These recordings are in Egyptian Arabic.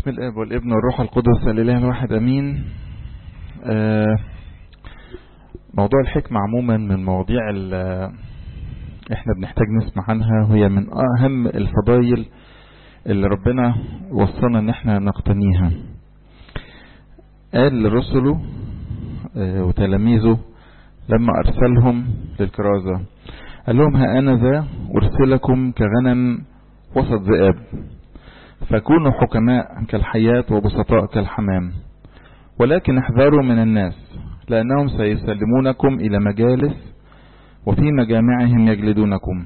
بسم الاب والابن والروح القدس الاله الواحد امين آه موضوع الحكمة عموما من مواضيع احنا بنحتاج نسمع عنها وهي من اهم الفضائل اللي ربنا وصلنا ان احنا نقتنيها قال لرسله آه وتلاميذه لما ارسلهم للكرازة قال لهم ها انا ذا ارسلكم كغنم وسط ذئاب فكونوا حكماء كالحياة وبسطاء كالحمام ولكن احذروا من الناس لأنهم سيسلمونكم إلى مجالس وفي مجامعهم يجلدونكم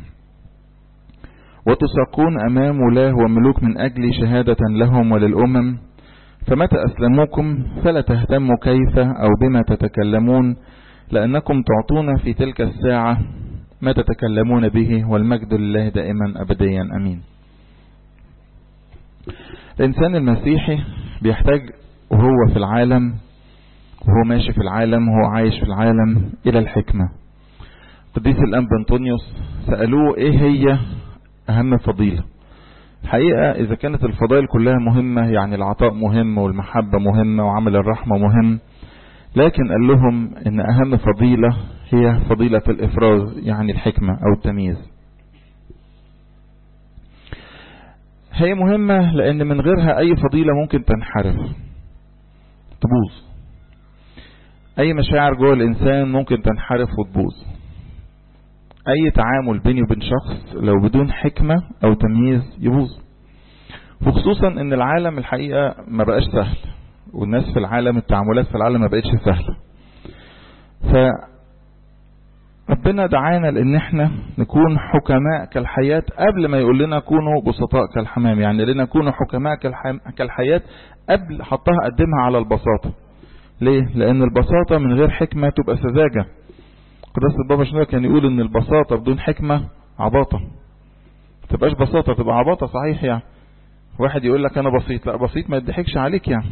وتساقون أمام ولاه وملوك من أجل شهادة لهم وللأمم فمتى أسلموكم فلا تهتموا كيف أو بما تتكلمون لأنكم تعطون في تلك الساعة ما تتكلمون به والمجد لله دائما أبديا أمين الإنسان المسيحي بيحتاج وهو في العالم وهو ماشي في العالم وهو عايش في العالم إلى الحكمة قديس الأنب أنطونيوس سألوه إيه هي أهم فضيلة الحقيقة إذا كانت الفضائل كلها مهمة يعني العطاء مهم والمحبة مهمة وعمل الرحمة مهم لكن قال لهم إن أهم فضيلة هي فضيلة الإفراز يعني الحكمة أو التمييز هي مهمة لأن من غيرها أي فضيلة ممكن تنحرف تبوظ أي مشاعر جوه الإنسان ممكن تنحرف وتبوظ أي تعامل بيني وبين شخص لو بدون حكمة أو تمييز يبوظ وخصوصا أن العالم الحقيقة ما بقاش سهل والناس في العالم التعاملات في العالم ما بقتش سهلة ف ربنا دعانا لان احنا نكون حكماء كالحياة قبل ما يقول لنا كونوا بسطاء كالحمام يعني لنا كونوا حكماء كالحياة قبل حطها قدمها على البساطة ليه لان البساطة من غير حكمة تبقى سذاجة قداس البابا شنو كان يقول ان البساطة بدون حكمة عباطة تبقاش بساطة تبقى عباطة صحيح يعني واحد يقول لك انا بسيط لا بسيط ما يضحكش عليك يعني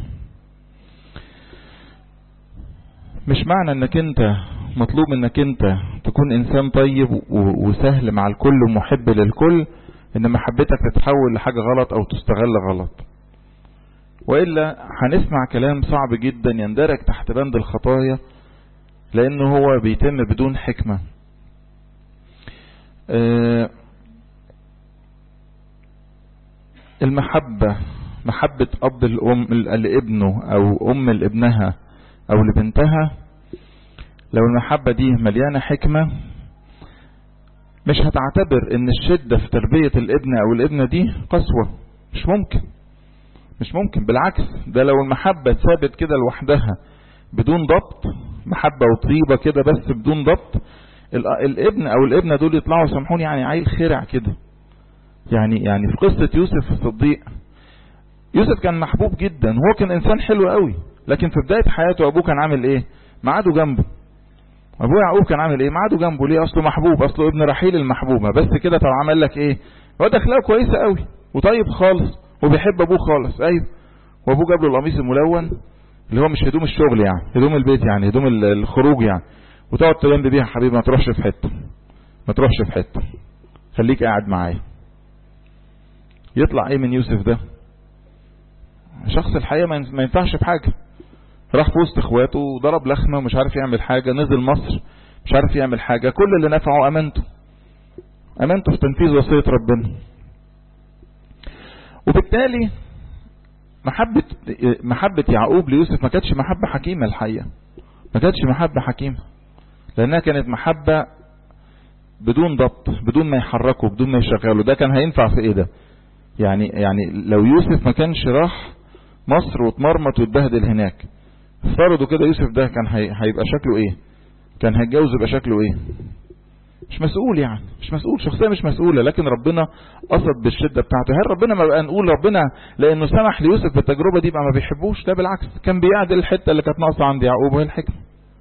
مش معنى انك انت مطلوب انك انت تكون انسان طيب وسهل مع الكل ومحب للكل ان محبتك تتحول لحاجة غلط او تستغل غلط وإلا هنسمع كلام صعب جدا يندرج تحت بند الخطايا لانه هو بيتم بدون حكمة المحبة محبة اب الام لابنه او ام لابنها او لبنتها لو المحبة دي مليانة حكمة مش هتعتبر ان الشدة في تربية الابن او الابنة دي قسوة مش ممكن مش ممكن بالعكس ده لو المحبة ثابت كده لوحدها بدون ضبط محبة وطيبة كده بس بدون ضبط الابن او الابنة دول يطلعوا سامحوني يعني عيل خرع كده يعني يعني في قصة يوسف الصديق يوسف كان محبوب جدا هو كان انسان حلو قوي لكن في بداية حياته ابوه كان عامل ايه معاده جنبه ابوه يعقوب كان عامل ايه معاده جنبه ليه اصله محبوب اصله ابن رحيل المحبوبة بس كده طب عمل لك ايه هو ده اخلاقه كويسة قوي وطيب خالص وبيحب ابوه خالص ايوه وابوه جاب له القميص الملون اللي هو مش هدوم الشغل يعني هدوم البيت يعني هدوم الخروج يعني وتقعد تلم بيها حبيبي ما تروحش في حته ما تروحش في حته خليك قاعد معايا يطلع ايه من يوسف ده شخص الحقيقه ما ينفعش في حاجه راح في وسط اخواته وضرب لخمه ومش عارف يعمل حاجه نزل مصر مش عارف يعمل حاجه كل اللي نفعه امانته امانته في تنفيذ وصيه ربنا وبالتالي محبة محبة يعقوب ليوسف ما كانتش محبة حكيمة الحقيقة ما كانتش محبة حكيمة لأنها كانت محبة بدون ضبط بدون ما يحركه بدون ما يشغله ده كان هينفع في ايه ده يعني يعني لو يوسف ما كانش راح مصر واتمرمط واتبهدل هناك افترضوا كده يوسف ده كان هيبقى شكله ايه كان هيتجوز يبقى شكله ايه مش مسؤول يعني مش مسؤول شخصية مش مسؤولة لكن ربنا قصد بالشدة بتاعته هل ربنا ما بقى نقول ربنا لانه سمح ليوسف بالتجربة دي بقى ما بيحبوش لا بالعكس كان بيعدل الحتة اللي كانت ناقصة عند يعقوب وهي الحكمة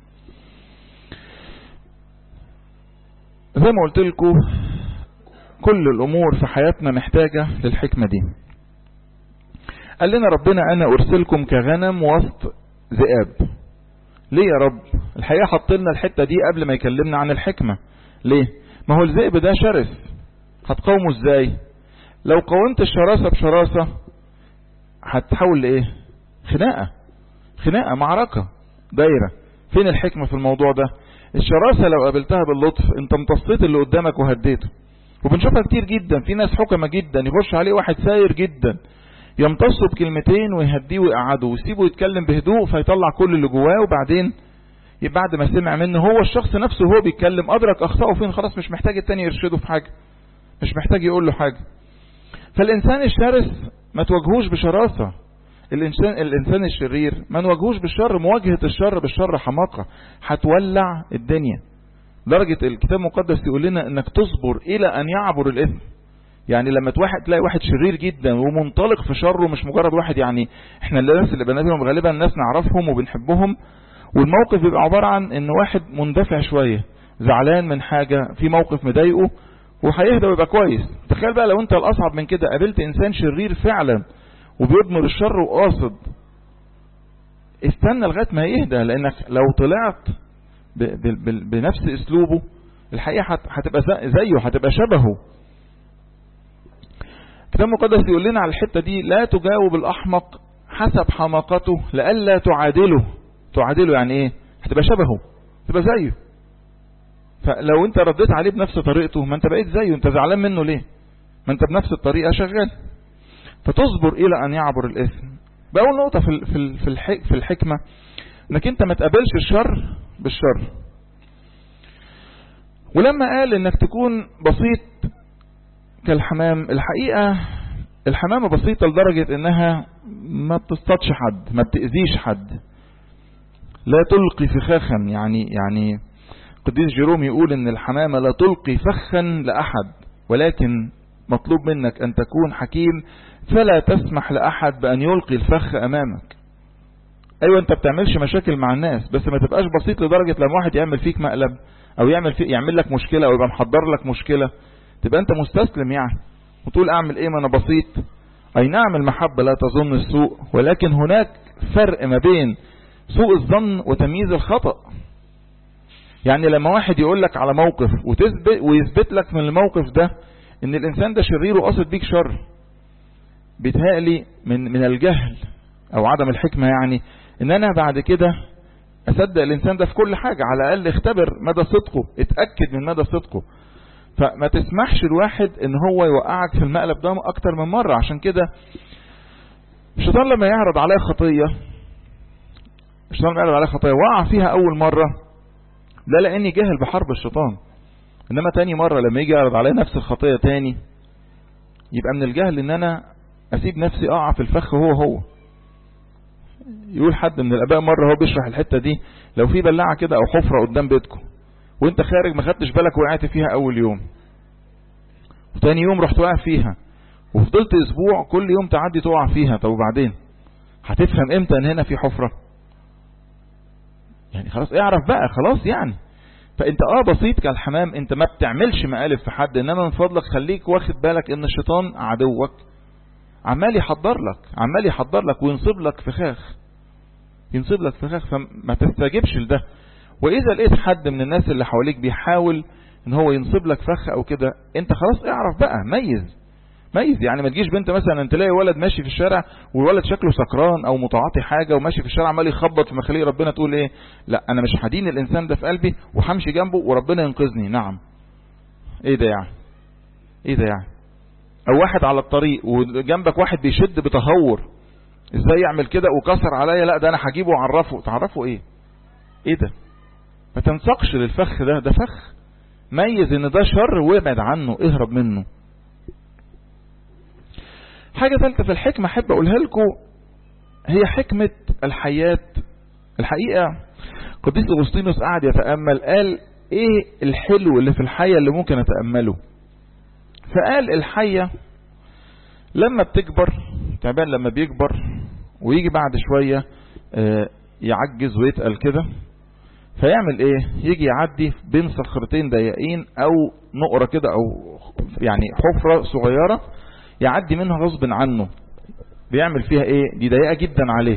زي ما قلت لكم كل الامور في حياتنا محتاجة للحكمة دي قال لنا ربنا انا ارسلكم كغنم وسط ذئاب ليه يا رب الحقيقة حط لنا الحتة دي قبل ما يكلمنا عن الحكمة ليه ما هو الذئب ده شرس هتقاومه ازاي لو قاومت الشراسة بشراسة هتتحول لايه خناقة خناقة معركة دايرة فين الحكمة في الموضوع ده الشراسة لو قابلتها باللطف انت امتصيت اللي قدامك وهديته وبنشوفها كتير جدا في ناس حكمة جدا يخش عليه واحد ساير جدا يمتصه بكلمتين ويهديه ويقعده ويسيبه يتكلم بهدوء فيطلع كل اللي جواه وبعدين بعد ما سمع منه هو الشخص نفسه هو بيتكلم أدرك أخطائه فين خلاص مش محتاج التاني يرشده في حاجة مش محتاج يقول له حاجة فالإنسان الشرس ما تواجهوش بشراسة الإنسان, الإنسان الشرير ما نواجهوش بالشر مواجهة الشر بالشر حماقة هتولع الدنيا درجة الكتاب المقدس يقول لنا انك تصبر الى ان يعبر الاثم يعني لما واحد تلاقي واحد شرير جدا ومنطلق في شره مش مجرد واحد يعني احنا الناس اللي بنقابلهم غالبا الناس نعرفهم وبنحبهم والموقف بيبقى عبارة عن ان واحد مندفع شوية زعلان من حاجة في موقف مضايقه وهيهدى ويبقى كويس تخيل بقى لو انت الاصعب من كده قابلت انسان شرير فعلا وبيضمر الشر وقاصد استنى لغاية ما يهدى لانك لو طلعت بنفس اسلوبه الحقيقة هتبقى زيه هتبقى شبهه الكتاب المقدس يقول لنا على الحتة دي لا تجاوب الأحمق حسب حماقته لئلا تعادله تعادله يعني ايه هتبقى شبهه تبقى زيه فلو انت رديت عليه بنفس طريقته ما انت بقيت زيه انت زعلان منه ليه ما انت بنفس الطريقة شغال فتصبر الى ان يعبر الاثم بأول نقطة في في في الحكمة انك انت ما تقابلش الشر بالشر ولما قال انك تكون بسيط كالحمام الحقيقة الحمامة بسيطة لدرجة انها ما بتصطادش حد ما بتأذيش حد لا تلقي فخاخا يعني يعني قديس جيروم يقول ان الحمامة لا تلقي فخا لأحد ولكن مطلوب منك ان تكون حكيم فلا تسمح لأحد بأن يلقي الفخ أمامك ايوه انت بتعملش مشاكل مع الناس بس ما تبقاش بسيط لدرجة لما واحد يعمل فيك مقلب او يعمل فيك يعمل لك مشكلة او يبقى محضر لك مشكلة تبقى انت مستسلم يعني وتقول اعمل ايه ما انا بسيط اي نعم المحبة لا تظن السوء ولكن هناك فرق ما بين سوء الظن وتمييز الخطأ يعني لما واحد يقول لك على موقف وتثبت ويثبت لك من الموقف ده ان الانسان ده شرير وقصد بيك شر بيتهيألي من من الجهل او عدم الحكمة يعني ان انا بعد كده اصدق الانسان ده في كل حاجة على الاقل اختبر مدى صدقه اتأكد من مدى صدقه فما تسمحش الواحد ان هو يوقعك في المقلب ده اكتر من مرة عشان كده الشيطان لما يعرض عليه خطية الشيطان لما يعرض عليه خطية وقع فيها اول مرة لا لاني جاهل بحرب الشيطان انما تاني مرة لما يجي يعرض عليه نفس الخطية تاني يبقى من الجهل ان انا اسيب نفسي اقع في الفخ هو هو يقول حد من الاباء مرة هو بيشرح الحتة دي لو في بلاعة كده او حفرة قدام بيتكم وانت خارج ما خدتش بالك وقعت فيها اول يوم وتاني يوم رحت واقع فيها وفضلت اسبوع كل يوم تعدي تقع فيها طب وبعدين هتفهم امتى ان هنا في حفرة يعني خلاص اعرف بقى خلاص يعني فانت اه بسيط كالحمام انت ما بتعملش مقالب في حد انما من فضلك خليك واخد بالك ان الشيطان عدوك عمال يحضر لك عمال يحضر لك وينصب لك فخاخ ينصب لك فخاخ فما تستجبش لده واذا لقيت حد من الناس اللي حواليك بيحاول ان هو ينصب لك فخ او كده انت خلاص اعرف بقى ميز ميز يعني ما تجيش بنت مثلا تلاقي ولد ماشي في الشارع والولد شكله سكران او متعاطي حاجة وماشي في الشارع عمال يخبط في مخاليق ربنا تقول ايه لا انا مش هدين الانسان ده في قلبي وهمشي جنبه وربنا ينقذني نعم ايه ده يعني ايه ده يعني او واحد على الطريق وجنبك واحد بيشد بتهور ازاي يعمل كده وكسر عليا لا ده انا هجيبه واعرفه تعرفه ايه ايه ده ما تنسقش للفخ ده ده فخ ميز ان ده شر وابعد عنه اهرب منه حاجة ثالثة في الحكمة احب اقولها لكم هي حكمة الحياة الحقيقة قديس اغسطينوس قعد يتأمل قال ايه الحلو اللي في الحياة اللي ممكن اتأمله فقال الحية لما بتكبر تعبان لما بيكبر ويجي بعد شوية يعجز ويتقل كده فيعمل ايه يجي يعدي بين صخرتين ضيقين او نقرة كده او يعني حفرة صغيرة يعدي منها غصب عنه بيعمل فيها ايه دي ضيقة جدا عليه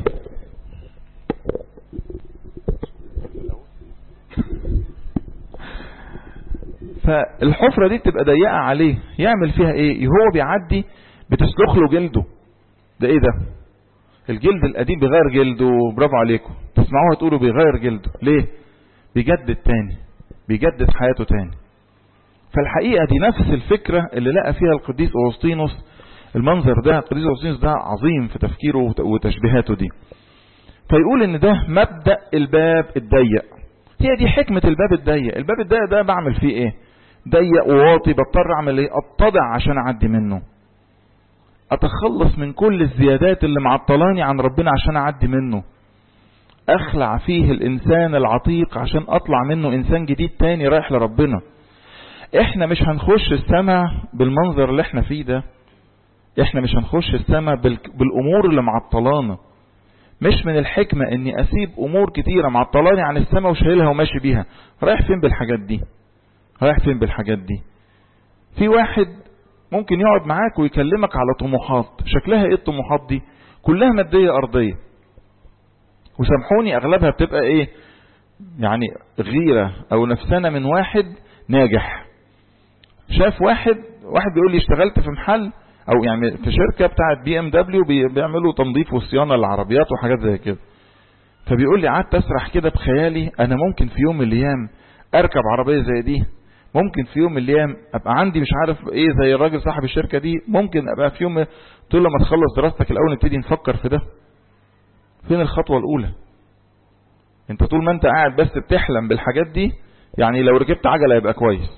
فالحفرة دي تبقى ضيقة عليه يعمل فيها ايه هو بيعدي بتسلخ له جلده ده ايه ده الجلد القديم بيغير جلده برافو عليكم تسمعوها تقولوا بيغير جلده ليه بيجدد تاني بيجدد حياته تاني فالحقيقة دي نفس الفكرة اللي لقى فيها القديس أغسطينوس المنظر ده القديس أغسطينوس ده عظيم في تفكيره وتشبيهاته دي فيقول ان ده مبدأ الباب الضيق هي دي حكمة الباب الضيق الباب الضيق ده بعمل فيه ايه ضيق وواطي بضطر اعمل ايه اتضع عشان اعدي منه اتخلص من كل الزيادات اللي معطلاني عن ربنا عشان اعدي منه اخلع فيه الانسان العتيق عشان اطلع منه انسان جديد تاني رايح لربنا احنا مش هنخش السماء بالمنظر اللي احنا فيه ده احنا مش هنخش السماء بالامور اللي معطلانا مش من الحكمة اني اسيب امور كتيرة معطلاني عن السماء وشايلها وماشي بيها رايح فين بالحاجات دي رايح فين بالحاجات دي في واحد ممكن يقعد معاك ويكلمك على طموحات شكلها ايه الطموحات دي كلها مادية ارضية وسامحوني اغلبها بتبقى ايه يعني غيرة او نفسنا من واحد ناجح شاف واحد واحد بيقول لي اشتغلت في محل او يعني في شركة بتاعت بي ام دبليو بيعملوا تنظيف وصيانة للعربيات وحاجات زي كده فبيقول لي قعدت اسرح كده بخيالي انا ممكن في يوم من الايام اركب عربية زي دي ممكن في يوم من الايام ابقى عندي مش عارف ايه زي الراجل صاحب الشركة دي ممكن ابقى في يوم طول لما تخلص دراستك الاول نبتدي نفكر في ده فين الخطوة الاولى انت طول ما انت قاعد بس بتحلم بالحاجات دي يعني لو ركبت عجلة يبقى كويس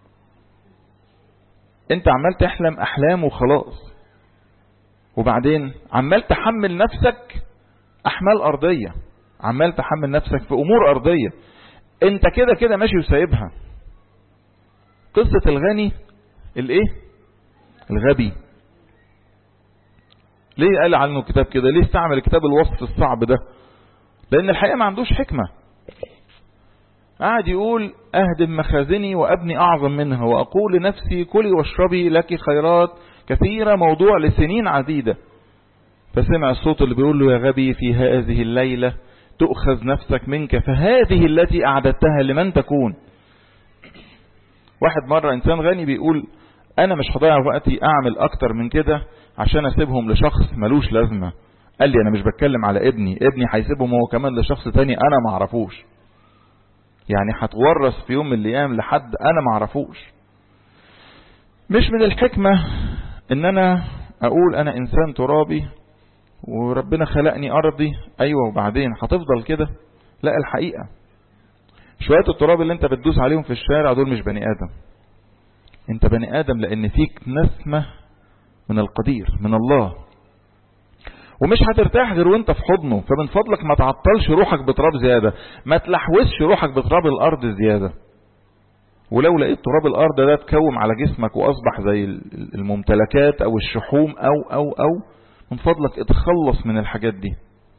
انت عمال تحلم احلام وخلاص وبعدين عمال تحمل نفسك احمال ارضية عمال تحمل نفسك في امور ارضية انت كده كده ماشي وسايبها قصة الغني الايه الغبي ليه قال عنه الكتاب كده ليه استعمل الكتاب الوصف الصعب ده لان الحقيقة ما عندوش حكمة قاعد يقول اهدم مخازني وابني اعظم منها واقول لنفسي كلي واشربي لك خيرات كثيرة موضوع لسنين عديدة فسمع الصوت اللي بيقول له يا غبي في هذه الليلة تؤخذ نفسك منك فهذه التي اعددتها لمن تكون واحد مرة انسان غني بيقول انا مش هضيع وقتي اعمل اكتر من كده عشان اسيبهم لشخص ملوش لازمة قال لي انا مش بتكلم على ابني ابني هيسيبهم هو كمان لشخص تاني انا معرفوش يعني هتورث في يوم من الايام لحد انا معرفوش مش من الحكمة ان انا اقول انا انسان ترابي وربنا خلقني ارضي ايوه وبعدين هتفضل كده لا الحقيقة شوية التراب اللي انت بتدوس عليهم في الشارع دول مش بني ادم انت بني ادم لان فيك نسمة من القدير من الله ومش هترتاح غير وانت في حضنه فمن فضلك ما تعطلش روحك بتراب زيادة ما تلحوسش روحك بتراب الارض زيادة ولو لقيت تراب الارض ده اتكوم على جسمك واصبح زي الممتلكات او الشحوم او او او من فضلك اتخلص من الحاجات دي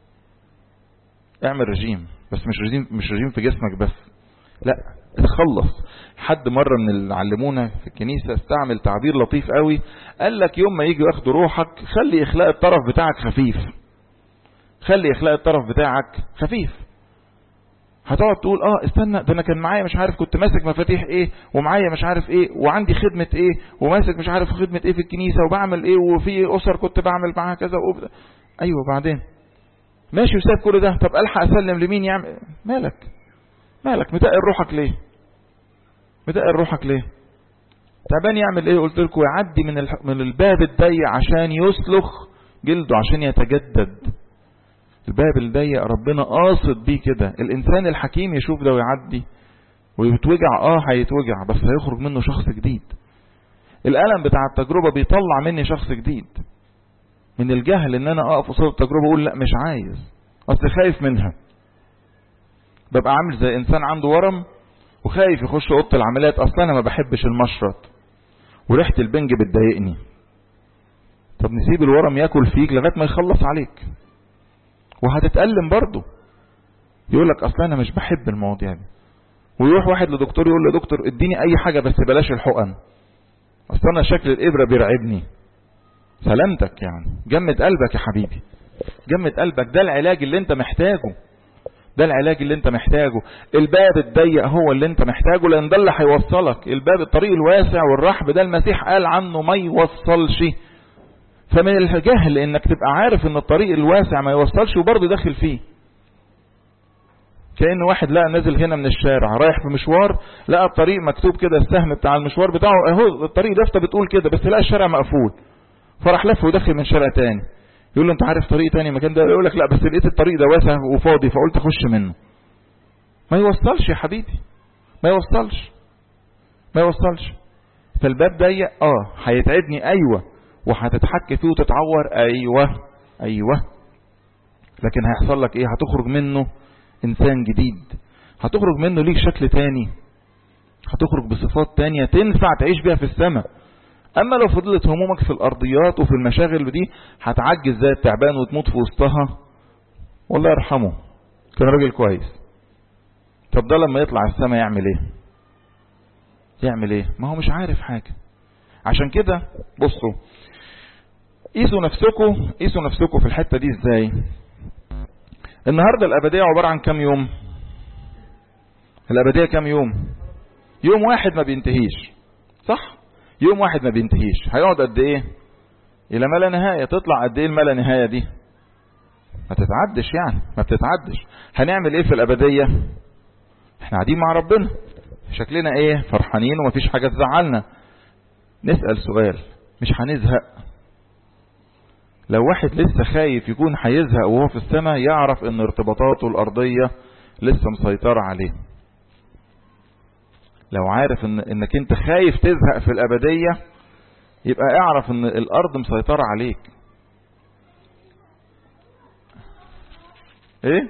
اعمل رجيم بس مش رجيم مش رجيم في جسمك بس لا اتخلص حد مرة من اللي علمونا في الكنيسة استعمل تعبير لطيف قوي قال لك يوم ما يجي ياخدوا روحك خلي اخلاء الطرف بتاعك خفيف خلي اخلاء الطرف بتاعك خفيف هتقعد تقول اه استنى ده انا كان معايا مش عارف كنت ماسك مفاتيح ايه ومعايا مش عارف ايه وعندي خدمة ايه وماسك مش عارف خدمة ايه في الكنيسة وبعمل ايه وفي اسر كنت بعمل معاها كذا وبدا. ايوه بعدين ماشي وساب كل ده طب الحق اسلم لمين يعمل مالك مالك متقل روحك ليه متقل روحك ليه تعبان يعمل ايه قلت لكم يعدي من الح... من الباب الضيق عشان يسلخ جلده عشان يتجدد الباب الضيق ربنا قاصد بيه كده الانسان الحكيم يشوف ده ويعدي ويتوجع اه هيتوجع بس هيخرج منه شخص جديد الالم بتاع التجربة بيطلع مني شخص جديد من الجهل ان انا اقف قصاد التجربة اقول لا مش عايز اصل خايف منها ببقى عامل زي انسان عنده ورم وخايف يخش اوضه العمليات اصلا انا ما بحبش المشرط وريحه البنج بتضايقني طب نسيب الورم ياكل فيك لغايه ما يخلص عليك وهتتألم برضه يقول لك اصلا انا مش بحب المواضيع دي ويروح واحد لدكتور يقول له دكتور اديني اي حاجه بس بلاش الحقن اصلا انا شكل الابره بيرعبني سلامتك يعني جمد قلبك يا حبيبي جمد قلبك ده العلاج اللي انت محتاجه ده العلاج اللي انت محتاجه الباب الضيق هو اللي انت محتاجه لان ده اللي هيوصلك الباب الطريق الواسع والرحب ده المسيح قال عنه ما يوصلش فمن الجهل انك تبقى عارف ان الطريق الواسع ما يوصلش وبرضه داخل فيه كأن واحد لقى نازل هنا من الشارع رايح في مشوار لقى الطريق مكتوب كده السهم بتاع المشوار بتاعه اهو الطريق ده بتقول كده بس لقى الشارع مقفول فراح لف ودخل من شارع تاني يقول له انت عارف طريق تاني مكان ده يقول لك لا بس لقيت الطريق ده واسع وفاضي فقلت اخش منه ما يوصلش يا حبيبي ما يوصلش ما يوصلش فالباب ضيق اه هيتعبني ايوه وهتتحك فيه وتتعور ايوه ايوه لكن هيحصل لك ايه هتخرج منه انسان جديد هتخرج منه ليك شكل تاني هتخرج بصفات تانية تنفع تعيش بيها في السماء اما لو فضلت همومك في الارضيات وفي المشاغل دي هتعجز زي التعبان وتموت في وسطها والله يرحمه كان راجل كويس طب ده لما يطلع السماء يعمل ايه يعمل ايه ما هو مش عارف حاجة عشان كده بصوا قيسوا نفسكم قيسوا نفسكم في الحتة دي ازاي النهاردة الابدية عبارة عن كام يوم الابدية كام يوم يوم واحد ما بينتهيش صح يوم واحد ما بينتهيش هيقعد قد ايه الى ما لا نهاية تطلع قد ايه الما لا نهاية دي ما تتعدش يعني ما بتتعدش هنعمل ايه في الابدية احنا قاعدين مع ربنا شكلنا ايه فرحانين ومفيش حاجة تزعلنا نسأل سؤال مش هنزهق لو واحد لسه خايف يكون هيزهق وهو في السماء يعرف ان ارتباطاته الارضية لسه مسيطرة عليه لو عارف ان انك انت خايف تزهق في الابدية يبقى اعرف ان الارض مسيطرة عليك ايه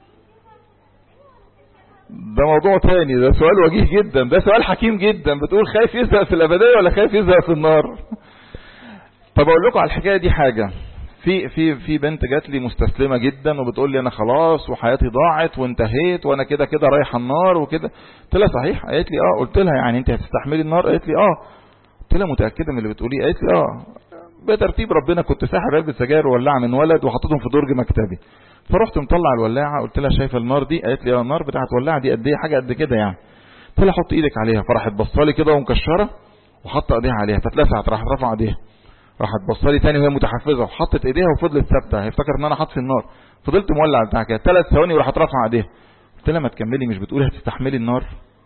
ده موضوع تاني ده سؤال وجيه جدا ده سؤال حكيم جدا بتقول خايف يزهق في الابدية ولا خايف يزهق في النار طب اقول لكم على الحكاية دي حاجة في في في بنت جات لي مستسلمه جدا وبتقول لي انا خلاص وحياتي ضاعت وانتهيت وانا كده كده رايحه النار وكده قلت لها صحيح قالت لي اه قلت لها يعني انت هتستحملي النار قالت لي اه قلت لها متاكده من اللي بتقوليه قالت لي اه بترتيب ربنا كنت ساحب علبه سجاير وولعه من ولد وحطيتهم في درج مكتبي فرحت مطلع الولاعه قلت لها شايفه النار دي قالت لي اه النار بتاعت ولاعه دي قد ايه حاجه قد كده يعني قلت لها حط ايدك عليها فراحت بصالي كده ومكشره وحط ايديها عليها فاتلسعت راحت رفع ايديها راحت بصلي تاني وهي متحفزه وحطت ايديها وفضلت ثابته هيفتكر ان انا حاطط في النار فضلت مولع بتاع كده ثلاث ثواني وراحت رافعه ايديها قلت لها ما تكملي مش بتقولي هتستحملي النار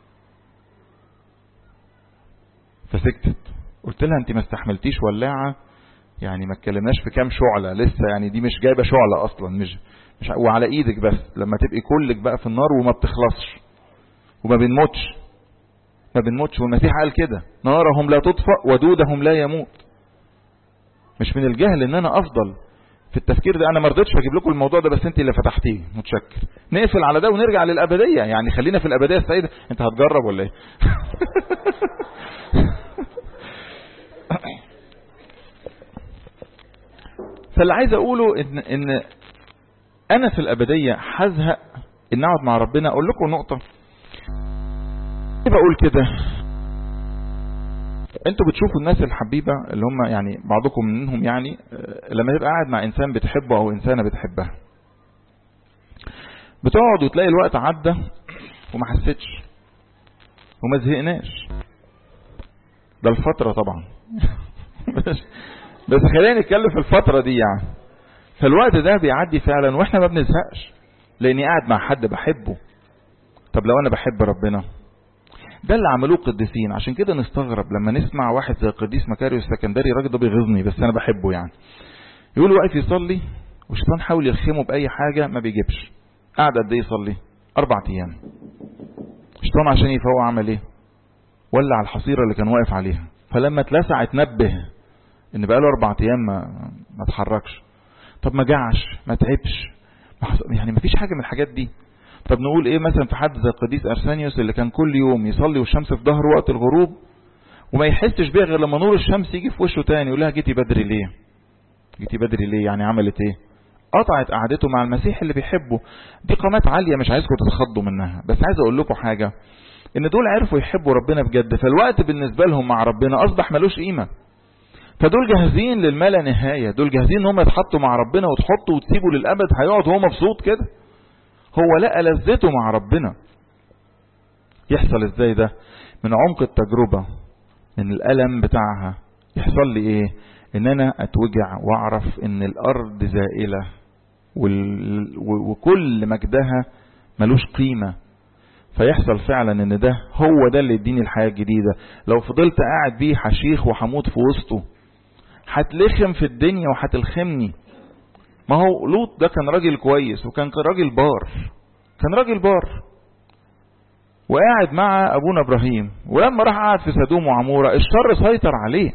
فسكتت قلت لها انت ما استحملتيش ولاعه يعني ما اتكلمناش في كام شعله لسه يعني دي مش جايبه شعله اصلا مش مش وعلى ايدك بس لما تبقي كلك بقى في النار وما بتخلصش وما بنموتش ما بنموتش والمسيح قال كده نارهم لا تطفأ ودودهم لا يموت مش من الجهل ان انا افضل في التفكير ده انا ما رضيتش اجيب لكم الموضوع ده بس انت اللي فتحتيه متشكر نقفل على ده ونرجع للابديه يعني خلينا في الابديه السعيده انت هتجرب ولا ايه فاللي عايز اقوله ان ان انا في الابديه هزهق ان اقعد مع ربنا اقول لكم نقطه ليه بقول كده انتوا بتشوفوا الناس الحبيبة اللي هم يعني بعضكم منهم يعني لما تبقى قاعد مع انسان بتحبه او انسانة بتحبها بتقعد وتلاقي الوقت عدى وما حسيتش وما زهقناش ده الفترة طبعا بس خلينا نتكلم في الفترة دي يعني فالوقت ده بيعدي فعلا واحنا ما بنزهقش لاني قاعد مع حد بحبه طب لو انا بحب ربنا ده اللي عملوه القديسين عشان كده نستغرب لما نسمع واحد زي القديس مكاريو السكندري الراجل ده بيغيظني بس انا بحبه يعني يقول واقف يصلي والشيطان حاول يلخمه باي حاجه ما بيجيبش قعد قد ايه يصلي اربع ايام الشيطان عشان يفوق عمل ايه ولع الحصيره اللي كان واقف عليها فلما اتلسع اتنبه ان بقاله اربع ايام ما ما اتحركش طب ما جعش ما تعبش يعني ما فيش حاجه من الحاجات دي طب نقول ايه مثلا في حد زي القديس ارسانيوس اللي كان كل يوم يصلي والشمس في ظهره وقت الغروب وما يحسش بيها غير لما نور الشمس يجي في وشه تاني يقول لها جيتي بدري ليه جيتي بدري ليه يعني عملت ايه قطعت قعدته مع المسيح اللي بيحبه دي قامات عالية مش عايزكم تتخضوا منها بس عايز اقول لكم حاجة ان دول عرفوا يحبوا ربنا بجد فالوقت بالنسبة لهم مع ربنا اصبح ملوش قيمة فدول جاهزين للما لا نهاية دول جاهزين ان هم يتحطوا مع ربنا وتحطوا وتسيبوا للابد هيقعد هو مبسوط كده هو لقى لذته مع ربنا يحصل ازاي ده من عمق التجربة من الألم بتاعها يحصل لي ايه ان انا اتوجع واعرف ان الارض زائلة وكل مجدها ملوش قيمة فيحصل فعلا ان ده هو ده اللي يديني الحياة الجديدة لو فضلت قاعد بيه حشيخ وحموت في وسطه هتلخم في الدنيا وهتلخمني ما هو لوط ده كان راجل كويس وكان راجل بار كان راجل بار وقاعد مع ابونا ابراهيم ولما راح قعد في سدوم وعمورة الشر سيطر عليه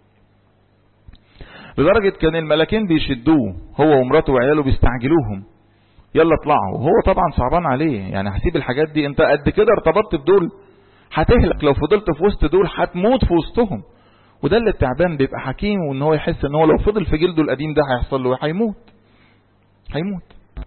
لدرجة كان الملكين بيشدوه هو ومراته وعياله بيستعجلوهم يلا اطلعوا وهو طبعا صعبان عليه يعني هسيب الحاجات دي انت قد كده ارتبطت بدول هتهلك لو فضلت في وسط دول هتموت في وسطهم وده اللي التعبان بيبقى حكيم وان هو يحس ان هو لو فضل في جلده القديم ده هيحصل له هيموت هيموت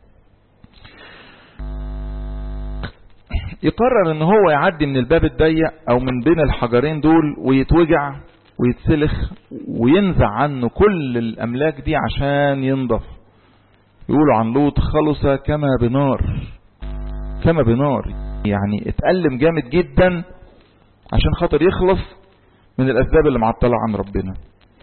يقرر ان هو يعدي من الباب الضيق او من بين الحجرين دول ويتوجع ويتسلخ وينزع عنه كل الاملاك دي عشان ينضف يقولوا عن لوط خلص كما بنار كما بنار يعني اتألم جامد جدا عشان خاطر يخلص من الاسباب اللي معطلة عن ربنا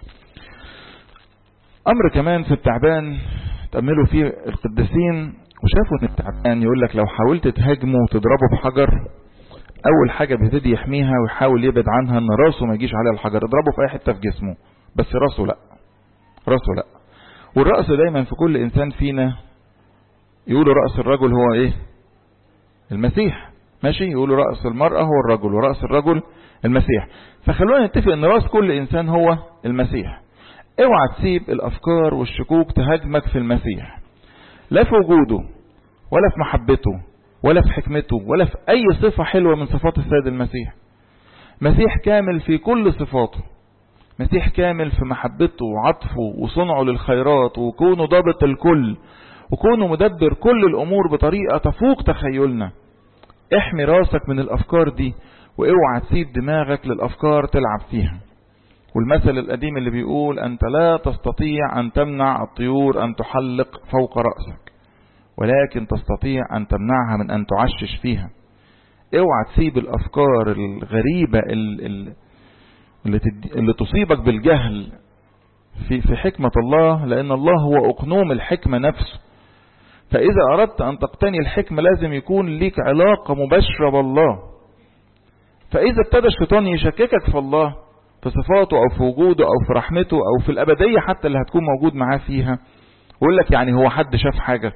امر كمان في التعبان تأملوا فيه القديسين وشافوا ان التعبان يقول لك لو حاولت تهاجمه وتضربه بحجر اول حاجة بيبتدي يحميها ويحاول يبعد عنها ان راسه ما يجيش عليها الحجر اضربه في اي حتة في جسمه بس راسه لا راسه لا والرأس دايما في كل انسان فينا يقولوا رأس الرجل هو ايه المسيح ماشي يقولوا رأس المرأة هو الرجل ورأس الرجل المسيح فخلونا نتفق ان رأس كل انسان هو المسيح اوعى تسيب الافكار والشكوك تهاجمك في المسيح لا في وجوده ولا في محبته ولا في حكمته ولا في اي صفة حلوة من صفات السيد المسيح مسيح كامل في كل صفاته مسيح كامل في محبته وعطفه وصنعه للخيرات وكونه ضابط الكل وكونه مدبر كل الامور بطريقة تفوق تخيلنا احمي راسك من الافكار دي واوعى تسيب دماغك للافكار تلعب فيها والمثل القديم اللي بيقول انت لا تستطيع ان تمنع الطيور ان تحلق فوق رأسك ولكن تستطيع ان تمنعها من ان تعشش فيها اوعى تسيب الافكار الغريبة اللي, اللي تصيبك بالجهل في, في حكمة الله لان الله هو اقنوم الحكمة نفسه فاذا اردت ان تقتني الحكمة لازم يكون ليك علاقة مباشرة بالله فاذا ابتدى الشيطان يشككك في الله في صفاته او في وجوده او في رحمته او في الابدية حتى اللي هتكون موجود معاه فيها ويقول لك يعني هو حد شاف حاجة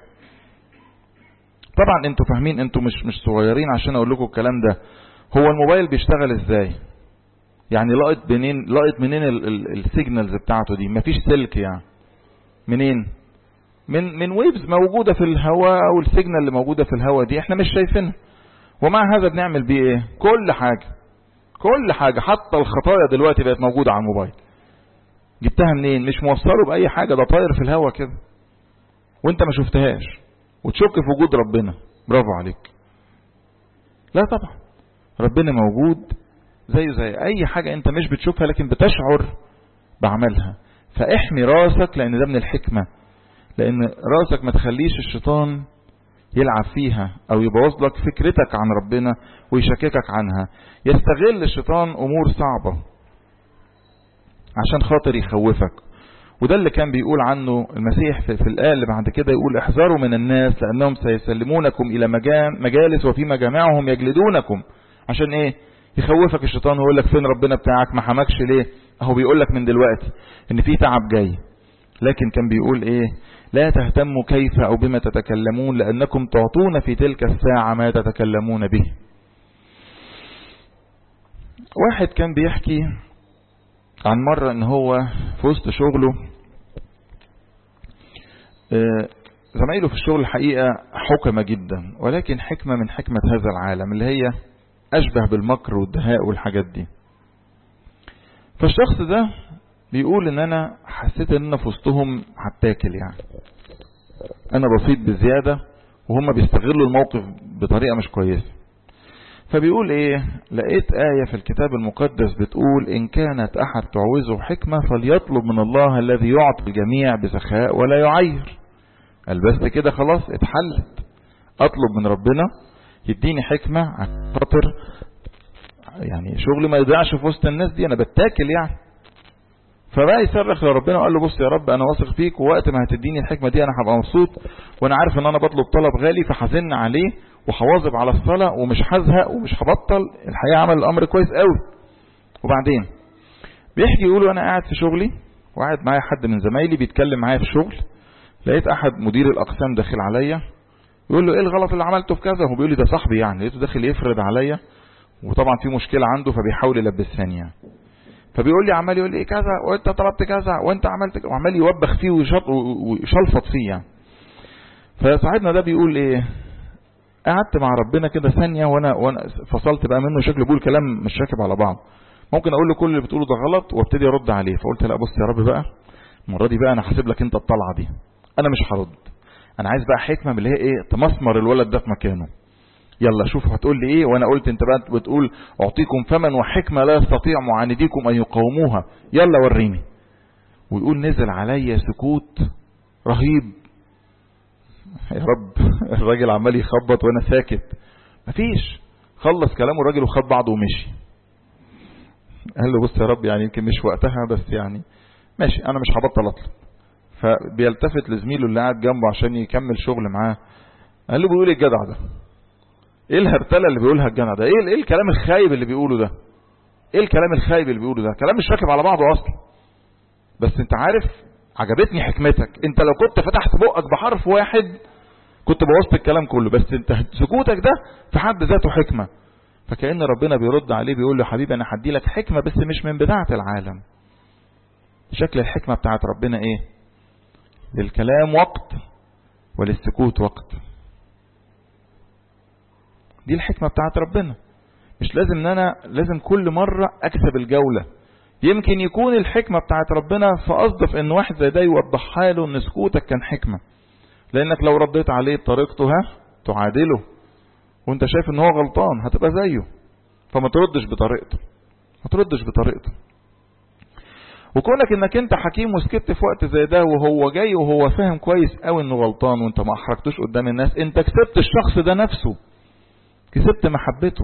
طبعا انتوا فاهمين انتوا مش مش صغيرين عشان اقول لكم الكلام ده هو الموبايل بيشتغل ازاي يعني لقط منين لقط منين السيجنالز بتاعته دي مفيش سلك يعني منين من من ويفز موجودة في الهواء او السيجنال اللي موجودة في الهواء دي احنا مش شايفينها ومع هذا بنعمل بيه ايه كل حاجة كل حاجة حتى الخطايا دلوقتي بقت موجودة على الموبايل جبتها منين مش موصله بأي حاجة ده طاير في الهوا كده وانت ما شفتهاش وتشك في وجود ربنا برافو عليك لا طبعا ربنا موجود زيه زي اي حاجة انت مش بتشوفها لكن بتشعر بعملها فاحمي راسك لان ده من الحكمة لان راسك ما تخليش الشيطان يلعب فيها او يبوظ لك فكرتك عن ربنا ويشككك عنها يستغل الشيطان امور صعبة عشان خاطر يخوفك وده اللي كان بيقول عنه المسيح في, في الآية اللي بعد كده يقول احذروا من الناس لأنهم سيسلمونكم إلى مجالس وفي مجامعهم يجلدونكم عشان ايه يخوفك الشيطان ويقول لك فين ربنا بتاعك ما حمكش ليه اهو بيقول لك من دلوقتي ان في تعب جاي لكن كان بيقول ايه لا تهتموا كيف او بما تتكلمون لانكم تعطون في تلك الساعة ما تتكلمون به واحد كان بيحكي عن مرة ان هو في وسط شغله زمايله في الشغل الحقيقة حكمة جدا ولكن حكمة من حكمة هذا العالم اللي هي أشبه بالمكر والدهاء والحاجات دي فالشخص ده بيقول ان انا حسيت ان انا في وسطهم هتاكل يعني انا بسيط بزيادة وهم بيستغلوا الموقف بطريقة مش كويسة فبيقول ايه لقيت آية في الكتاب المقدس بتقول ان كانت احد تعوزه حكمة فليطلب من الله الذي يعطي الجميع بسخاء ولا يعير قال بس كده خلاص اتحلت اطلب من ربنا يديني حكمة عشان خاطر يعني شغلي ما يضيعش في وسط الناس دي انا بتاكل يعني فبقى يصرخ لربنا وقال له بص يا رب انا واثق فيك ووقت ما هتديني الحكمه دي انا هبقى مبسوط وانا عارف ان انا بطلب طلب غالي فحزن عليه وهواظب على الصلاه ومش هزهق ومش هبطل الحقيقه عمل الامر كويس قوي وبعدين بيحكي يقولوا انا قاعد في شغلي وقاعد معايا حد من زمايلي بيتكلم معايا في شغل لقيت احد مدير الاقسام داخل عليا يقول له ايه الغلط اللي عملته في كذا هو بيقول لي ده صاحبي يعني لقيته داخل يفرض عليا وطبعا في مشكله عنده فبيحاول يلبسني يعني فبيقول لي عمال يقول لي إيه كذا وانت طلبت كذا وانت عملت كذا وعمال يوبخ فيه ويشلفط فيه يعني فصاحبنا ده بيقول ايه قعدت مع ربنا كده ثانيه وانا وانا فصلت بقى منه شكله بيقول كلام مش راكب على بعض ممكن اقول له كل اللي بتقوله ده غلط وابتدي ارد عليه فقلت لا بص يا رب بقى المره دي بقى انا هسيب لك انت الطلعه دي انا مش هرد انا عايز بقى حكمه من اللي هي ايه تمسمر الولد ده في مكانه يلا شوف هتقول لي ايه وانا قلت انت بقى بتقول اعطيكم فمن وحكمه لا يستطيع معانديكم ان يقاوموها يلا وريني ويقول نزل عليا سكوت رهيب يا رب الراجل عمال يخبط وانا ساكت مفيش خلص كلامه الراجل وخد بعضه ومشي قال له بص يا رب يعني يمكن مش وقتها بس يعني ماشي انا مش هبطل اطلب فبيلتفت لزميله اللي قاعد جنبه عشان يكمل شغل معاه قال له بيقول ايه الجدع ده ايه الهرتله اللي بيقولها الجدع ده ايه ايه الكلام الخايب اللي بيقوله ده ايه الكلام الخايب اللي بيقوله ده كلام مش راكب على بعضه اصلا بس انت عارف عجبتني حكمتك انت لو كنت فتحت بقك بحرف واحد كنت بوظت الكلام كله بس انت سكوتك ده في حد ذاته حكمه فكأن ربنا بيرد عليه بيقول له حبيبي انا هدي لك حكمه بس مش من بتاعه العالم شكل الحكمه بتاعه ربنا ايه للكلام وقت وللسكوت وقت دي الحكمة بتاعت ربنا مش لازم ان انا لازم كل مرة اكسب الجولة يمكن يكون الحكمة بتاعت ربنا في قصد في ان واحد زي ده يوضحها له ان سكوتك كان حكمة لانك لو رديت عليه بطريقته ها تعادله وانت شايف ان هو غلطان هتبقى زيه فما تردش بطريقته ما تردش بطريقته وكونك انك انت حكيم وسكت في وقت زي ده وهو جاي وهو فاهم كويس قوي انه غلطان وانت ما احرجتوش قدام الناس انت كسبت الشخص ده نفسه كسبت محبته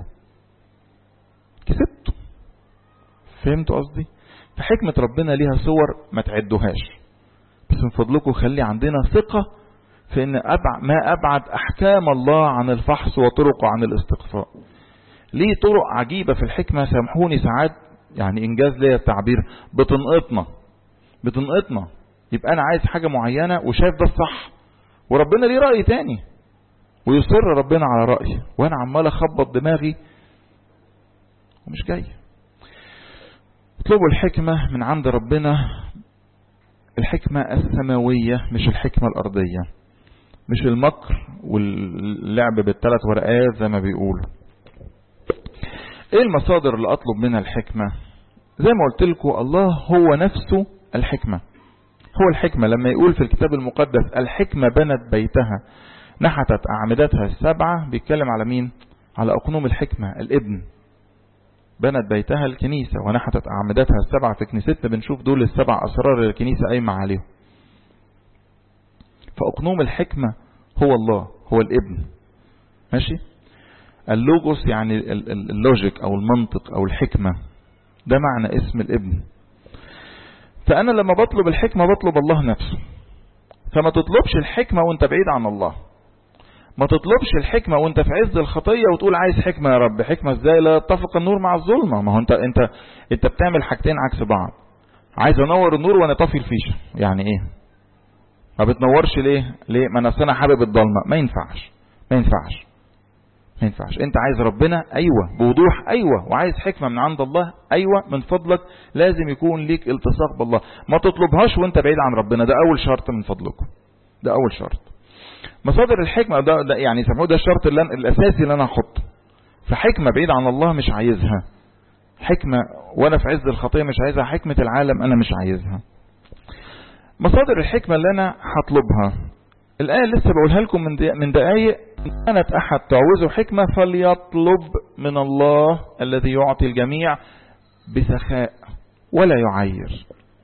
كسبته فهمتوا قصدي فحكمة ربنا ليها صور ما تعدوهاش بس من فضلكم خلي عندنا ثقة في ان أبع ما ابعد احكام الله عن الفحص وطرقه عن الاستقصاء ليه طرق عجيبة في الحكمة سامحوني ساعات يعني انجاز ليا التعبير بتنقطنا بتنقطنا يبقى انا عايز حاجة معينة وشايف ده الصح وربنا ليه رأي تاني ويصر ربنا على رأيه وانا عمال اخبط دماغي ومش جاي اطلبوا الحكمة من عند ربنا الحكمة السماوية مش الحكمة الأرضية مش المكر واللعب بالثلاث ورقات زي ما بيقولوا ايه المصادر اللي اطلب منها الحكمة زي ما قلت لكم الله هو نفسه الحكمة هو الحكمة لما يقول في الكتاب المقدس الحكمة بنت بيتها نحتت أعمدتها السبعة بيتكلم على مين على أقنوم الحكمة الابن بنت بيتها الكنيسة ونحتت أعمدتها السبعة في كنيستنا بنشوف دول السبع أسرار اللي الكنيسة قايمة عليهم فأقنوم الحكمة هو الله هو الابن ماشي اللوجوس يعني اللوجيك أو المنطق أو الحكمة ده معنى اسم الابن فأنا لما بطلب الحكمة بطلب الله نفسه فما تطلبش الحكمة وانت بعيد عن الله ما تطلبش الحكمة وانت في عز الخطية وتقول عايز حكمة يا رب حكمة ازاي لا يتفق النور مع الظلمة ما هو انت انت انت بتعمل حاجتين عكس بعض عايز انور النور وانا طافي الفيشة يعني ايه ما بتنورش ليه ليه ما انا انا حابب الضلمة ما ينفعش ما ينفعش ما ينفعش انت عايز ربنا ايوه بوضوح ايوه وعايز حكمة من عند الله ايوه من فضلك لازم يكون ليك التصاق بالله ما تطلبهاش وانت بعيد عن ربنا ده اول شرط من فضلكم ده اول شرط مصادر الحكمة ده, ده يعني سموه ده الشرط اللي الاساسي اللي انا هحطه فحكمة بعيد عن الله مش عايزها حكمة وانا في عز الخطية مش عايزها حكمة العالم انا مش عايزها مصادر الحكمة اللي انا هطلبها الآية لسه بقولها لكم من من دقايق كانت أحد تعوزه حكمة فليطلب من الله الذي يعطي الجميع بسخاء ولا يعير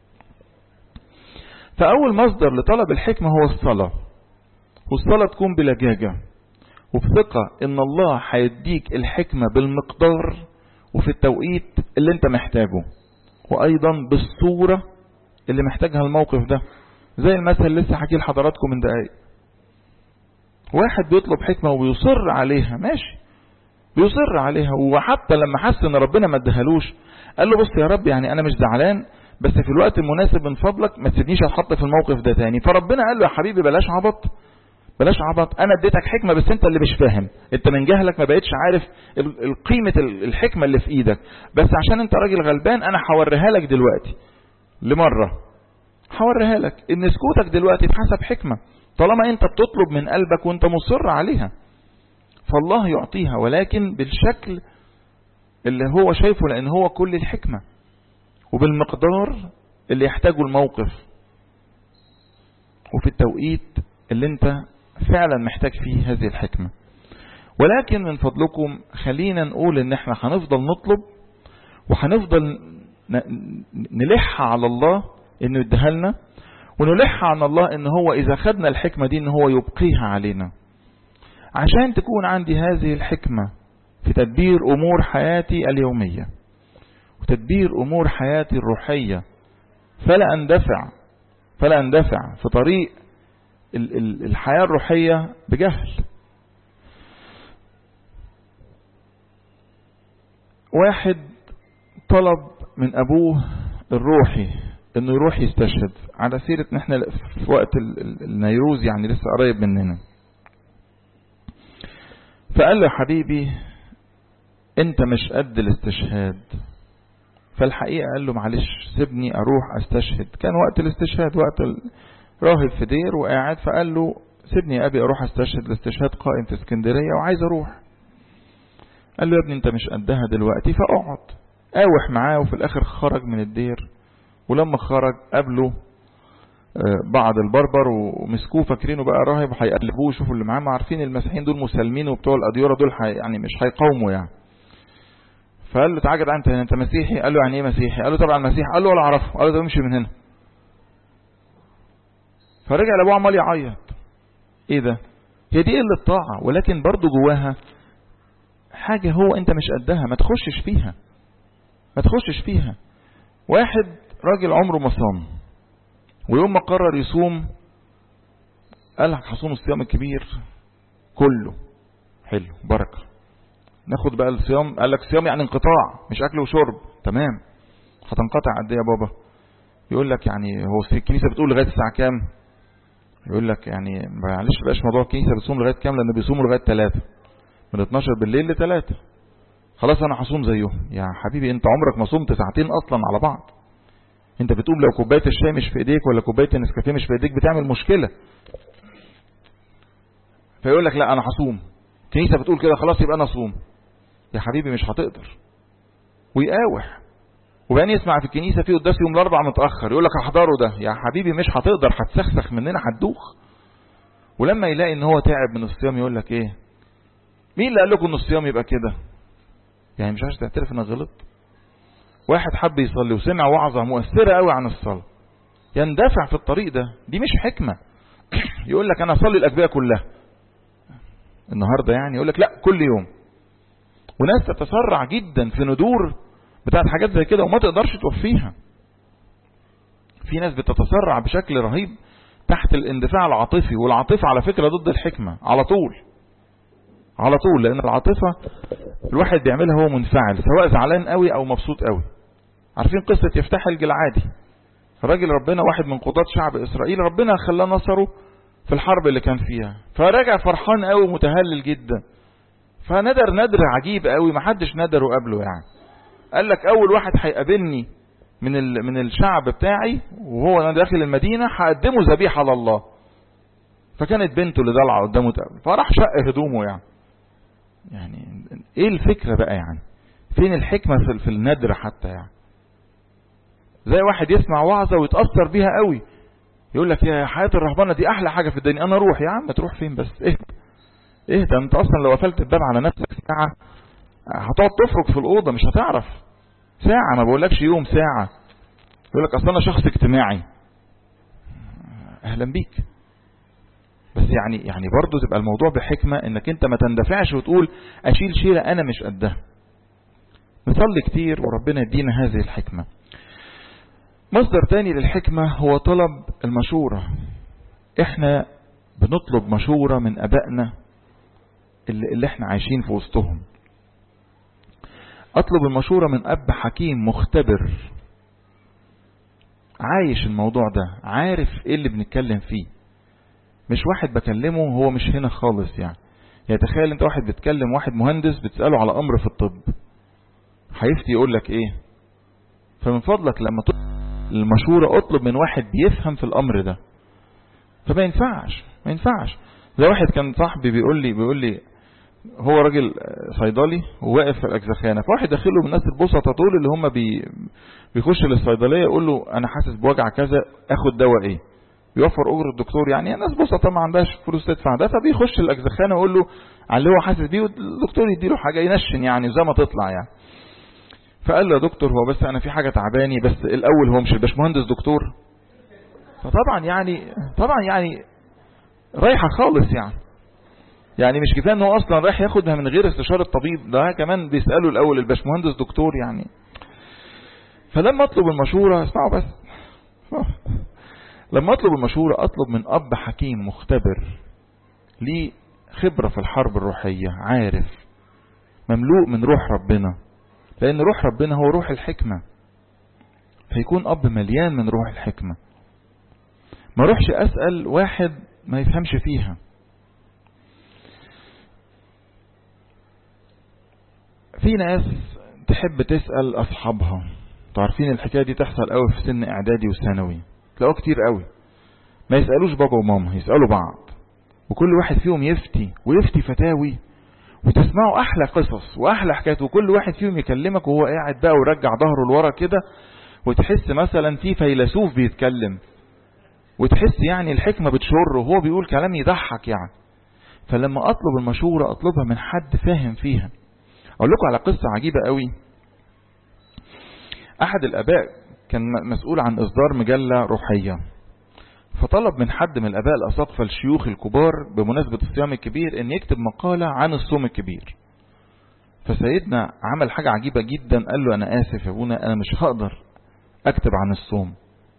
فأول مصدر لطلب الحكمة هو الصلاة والصلاة تكون بلجاجة وبثقة ان الله هيديك الحكمة بالمقدار وفي التوقيت اللي انت محتاجه وايضا بالصورة اللي محتاجها الموقف ده زي المثل اللي لسه حكيه لحضراتكم من دقايق واحد بيطلب حكمة وبيصر عليها ماشي بيصر عليها وحتى لما حس ان ربنا ما ادهالوش قال له بص يا رب يعني انا مش زعلان بس في الوقت المناسب من فضلك ما تسيبنيش اتحط في الموقف ده تاني فربنا قال له يا حبيبي بلاش عبط بلاش عبط انا اديتك حكمة بس انت اللي مش فاهم انت من جهلك ما بقتش عارف قيمة الحكمة اللي في ايدك بس عشان انت راجل غلبان انا هوريها لك دلوقتي لمرة هوريها لك ان سكوتك دلوقتي اتحسب حكمة طالما انت بتطلب من قلبك وانت مصر عليها فالله يعطيها ولكن بالشكل اللي هو شايفه لان هو كل الحكمة وبالمقدار اللي يحتاجه الموقف وفي التوقيت اللي انت فعلا محتاج فيه هذه الحكمة ولكن من فضلكم خلينا نقول ان احنا هنفضل نطلب وهنفضل نلح على الله انه يديها لنا ونلح عن الله ان هو اذا خدنا الحكمة دي ان هو يبقيها علينا عشان تكون عندي هذه الحكمة في تدبير امور حياتي اليومية وتدبير امور حياتي الروحية فلا اندفع فلا اندفع في طريق الحياة الروحية بجهل واحد طلب من ابوه الروحي انه يروح يستشهد على سيرة ان احنا في وقت النيروز يعني لسه قريب مننا فقال له حبيبي انت مش قد الاستشهاد فالحقيقة قال له معلش سيبني اروح استشهد كان وقت الاستشهاد وقت راهب في دير وقاعد فقال له سيبني يا ابي اروح استشهد الاستشهاد قائم في اسكندرية وعايز اروح قال له يا ابني انت مش قدها دلوقتي فاقعد قاوح معاه وفي الاخر خرج من الدير ولما خرج قابله بعض البربر ومسكوه فاكرينه بقى راهب هيقلبوه يشوفوا اللي معاه ما عارفين المسيحيين دول مسلمين وبتوع الاديره دول حي يعني مش هيقاوموا يعني فقال له تعالى انت انت مسيحي قال له يعني ايه مسيحي قال له طبعا مسيحي قال له ولا اعرفه قال له ده امشي من هنا فرجع لابوه عمال يعيط ايه ده هي دي قله الطاعه ولكن برضه جواها حاجه هو انت مش قدها ما تخشش فيها ما تخشش فيها واحد راجل عمره ما صام ويوم ما قرر يصوم قال لك هصوم الصيام الكبير كله حلو بركة ناخد بقى الصيام قال لك الصيام يعني انقطاع مش اكل وشرب تمام هتنقطع قد ايه يا بابا يقول لك يعني هو الكنيسة بتقول لغاية الساعة كام يقول لك يعني معلش بقاش موضوع الكنيسة بتصوم لغاية كام لان بيصوموا لغاية 3 من 12 بالليل ل 3 خلاص انا هصوم زيهم يا حبيبي انت عمرك ما صمت ساعتين اصلا على بعض انت بتقول لو كوبايه الشاي مش في ايديك ولا كوبايه النسكافيه مش في ايديك بتعمل مشكله فيقول لك لا انا هصوم الكنيسه بتقول كده خلاص يبقى انا اصوم يا حبيبي مش هتقدر ويقاوح وبعدين يسمع في الكنيسه في قداس يوم الاربع متاخر يقول لك احضره ده يا حبيبي مش هتقدر هتسخسخ مننا هتدوخ ولما يلاقي ان هو تعب من الصيام يقول لك ايه مين اللي قال لكم ان الصيام يبقى كده يعني مش عايز تعترف انك غلطت واحد حب يصلي وسمع وعظة مؤثرة قوي عن الصلاة يندفع في الطريق ده دي مش حكمة يقول لك انا اصلي الاجبية كلها النهاردة يعني يقول لك لا كل يوم وناس تتسرع جدا في ندور بتاعت حاجات زي كده وما تقدرش توفيها في ناس بتتسرع بشكل رهيب تحت الاندفاع العاطفي والعاطفة على فكرة ضد الحكمة على طول على طول لان العاطفة الواحد بيعملها هو منفعل سواء زعلان قوي او مبسوط قوي عارفين قصة يفتح الجلعادي راجل ربنا واحد من قضاة شعب اسرائيل ربنا خلاه نصره في الحرب اللي كان فيها فرجع فرحان قوي ومتهلل جدا فندر ندر عجيب قوي ما حدش ندره قبله يعني قال لك اول واحد هيقابلني من من الشعب بتاعي وهو داخل المدينة هقدمه ذبيحة لله فكانت بنته اللي ضلع قدامه تقابل فراح شق هدومه يعني يعني ايه الفكرة بقى يعني فين الحكمة في, في الندر حتى يعني زي واحد يسمع وعظة ويتأثر بيها قوي يقول لك يا حياة الرهبانة دي احلى حاجة في الدنيا انا اروح يا عم تروح فين بس ايه ايه ده انت اصلا لو قفلت الباب على نفسك ساعة هتقعد تفرك في الأوضة مش هتعرف ساعة ما بقولكش يوم ساعة يقول لك اصلا انا شخص اجتماعي اهلا بيك بس يعني يعني برضه تبقى الموضوع بحكمة انك انت ما تندفعش وتقول اشيل شيلة انا مش قدها نصلي كتير وربنا يدينا هذه الحكمة مصدر تاني للحكمة هو طلب المشورة احنا بنطلب مشورة من ابائنا اللي, اللي احنا عايشين في وسطهم اطلب المشورة من اب حكيم مختبر عايش الموضوع ده عارف ايه اللي بنتكلم فيه مش واحد بكلمه هو مش هنا خالص يعني يعني تخيل انت واحد بتكلم واحد مهندس بتسأله على امر في الطب هيفتي يقول لك ايه فمن فضلك لما تطلب المشورة اطلب من واحد بيفهم في الامر ده فما ينفعش ما ينفعش زي واحد كان صاحبي بيقول لي بيقول لي هو راجل صيدلي وواقف في الاجزخانه فواحد داخله من الناس البسطه دول اللي هم بي بيخش للصيدليه يقول له انا حاسس بوجع كذا اخد دواء ايه بيوفر اجر الدكتور يعني الناس بسطه ما عندهاش فلوس تدفع ده فبيخش الاجزخانه ويقول له على اللي هو حاسس بيه والدكتور يديله حاجه ينشن يعني زي ما تطلع يعني فقال له يا دكتور هو بس انا في حاجه تعباني بس الاول هو مش الباشمهندس دكتور فطبعا يعني طبعا يعني رايحه خالص يعني يعني مش كفايه ان هو اصلا رايح ياخدها من غير استشاره طبيب ده كمان بيساله الاول الباشمهندس دكتور يعني فلما اطلب المشوره اسمعوا بس لما اطلب المشوره اطلب من اب حكيم مختبر ليه خبره في الحرب الروحيه عارف مملوء من روح ربنا لان روح ربنا هو روح الحكمه فيكون اب مليان من روح الحكمه ما اروحش اسال واحد ما يفهمش فيها في ناس تحب تسأل أصحابها تعرفين الحكاية دي تحصل قوي في سن إعدادي وثانوي تلاقوه كتير قوي ما يسألوش بابا وماما يسألوا بعض وكل واحد فيهم يفتي ويفتي فتاوي وتسمعوا أحلى قصص وأحلى حكايات وكل واحد فيهم يكلمك وهو قاعد بقى ورجع ظهره لورا كده وتحس مثلا في فيلسوف بيتكلم وتحس يعني الحكمة بتشر وهو بيقول كلام يضحك يعني فلما أطلب المشورة أطلبها من حد فاهم فيها أقول لكم على قصة عجيبة قوي أحد الآباء كان مسؤول عن إصدار مجلة روحية فطلب من حد من الآباء الأساقفة الشيوخ الكبار بمناسبة الصيام الكبير أن يكتب مقالة عن الصوم الكبير فسيدنا عمل حاجة عجيبة جدا قال له أنا آسف يا أبونا أنا مش هقدر أكتب عن الصوم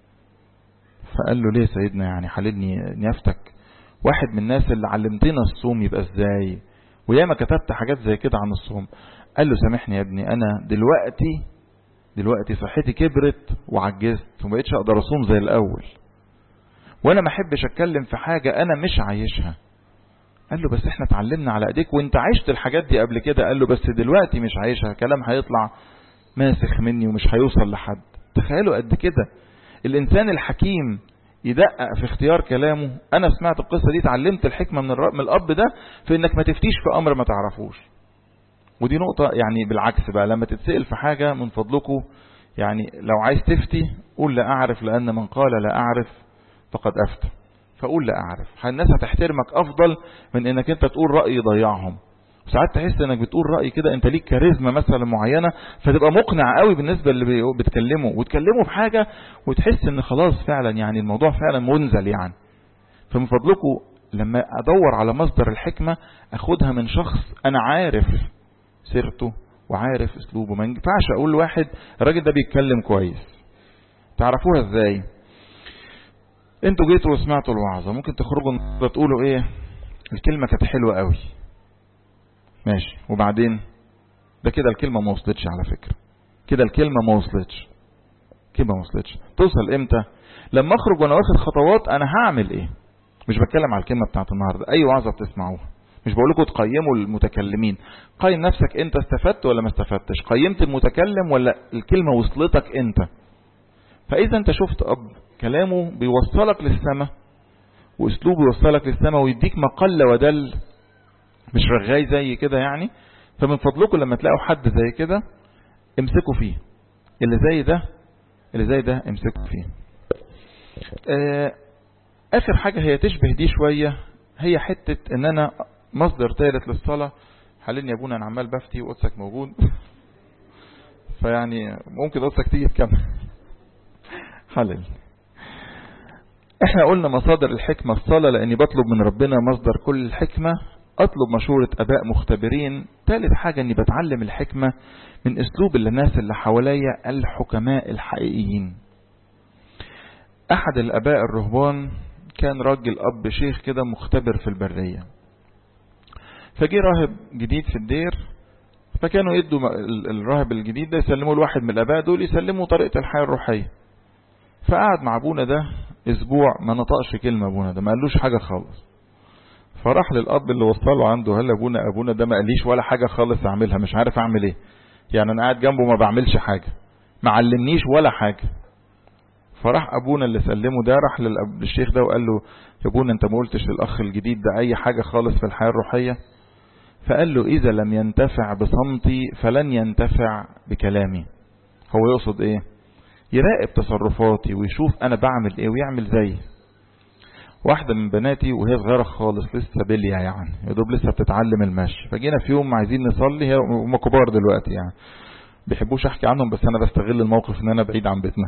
فقال له ليه سيدنا يعني حللني نيافتك واحد من الناس اللي علمتنا الصوم يبقى ازاي وياما كتبت حاجات زي كده عن الصوم قال له سامحني يا ابني انا دلوقتي دلوقتي صحتي كبرت وعجزت ومبقتش اقدر اصوم زي الاول وانا ما احبش اتكلم في حاجة انا مش عايشها قال له بس احنا اتعلمنا على ايديك وانت عشت الحاجات دي قبل كده قال له بس دلوقتي مش عايشها كلام هيطلع ماسخ مني ومش هيوصل لحد تخيلوا قد كده الانسان الحكيم يدقق في اختيار كلامه انا سمعت القصة دي اتعلمت الحكمة من, من الاب ده في انك ما تفتيش في امر ما تعرفوش ودي نقطة يعني بالعكس بقى لما تتسأل في حاجة من فضلكم يعني لو عايز تفتي قول لا اعرف لان من قال لا اعرف فقد افتى فقول لا اعرف الناس هتحترمك افضل من انك انت تقول رأي يضيعهم ساعات تحس انك بتقول رأي كده انت ليك كاريزما مثلا معينة فتبقى مقنع قوي بالنسبة اللي بتكلمه وتكلمه بحاجة وتحس ان خلاص فعلا يعني الموضوع فعلا منزل يعني فمن فضلكم لما ادور على مصدر الحكمة اخدها من شخص انا عارف سيرته وعارف اسلوبه ما ينفعش اقول لواحد الراجل ده بيتكلم كويس تعرفوها ازاي انتوا جيتوا وسمعتوا الوعظة ممكن تخرجوا تقولوا ايه الكلمة كانت حلوة قوي ماشي وبعدين ده كده الكلمة ما وصلتش على فكرة كده الكلمة ما وصلتش كلمة ما وصلتش توصل امتى لما اخرج وانا واخد خطوات انا هعمل ايه مش بتكلم على الكلمة بتاعت النهاردة اي وعظة بتسمعوها مش بقول لكم تقيموا المتكلمين قيم نفسك انت استفدت ولا ما استفدتش قيمت المتكلم ولا الكلمة وصلتك انت فاذا انت شفت اب كلامه بيوصلك للسماء واسلوبه يوصلك للسماء ويديك مقل ودل مش رغاي زي كده يعني فمن فضلكم لما تلاقوا حد زي كده امسكوا فيه اللي زي ده اللي زي ده امسكوا فيه آه اخر حاجة هي تشبه دي شوية هي حتة ان انا مصدر ثالث للصلاة حالين يا ابونا انا عمال بفتي وقدسك موجود فيعني ممكن قدسك تيجي تكمل حلل احنا قلنا مصادر الحكمة الصلاة لاني بطلب من ربنا مصدر كل الحكمة اطلب مشورة اباء مختبرين ثالث حاجة اني بتعلم الحكمة من اسلوب الناس اللي حواليا الحكماء الحقيقيين احد الاباء الرهبان كان راجل اب شيخ كده مختبر في البرية فجي راهب جديد في الدير فكانوا يدوا الراهب الجديد ده يسلموا لواحد من الاباء دول يسلموا طريقة الحياة الروحية فقعد مع ابونا ده اسبوع ما نطقش كلمة ابونا ده ما قالوش حاجة خالص فراح للاب اللي وصله عنده هل ابونا ابونا ده ما قاليش ولا حاجة خالص اعملها مش عارف اعمل ايه يعني انا قاعد جنبه ما بعملش حاجة ما علمنيش ولا حاجة فراح ابونا اللي سلمه ده راح للشيخ ده وقال له يا ابونا انت ما قلتش للاخ الجديد ده اي حاجة خالص في الحياة الروحية فقال له اذا لم ينتفع بصمتي فلن ينتفع بكلامي هو يقصد ايه يراقب تصرفاتي ويشوف انا بعمل ايه ويعمل زي واحدة من بناتي وهي صغيرة خالص لسه بلية يعني يا دوب لسه بتتعلم المشي فجينا في يوم عايزين نصلي هي هم كبار دلوقتي يعني بيحبوش احكي عنهم بس انا بستغل الموقف ان انا بعيد عن بيتنا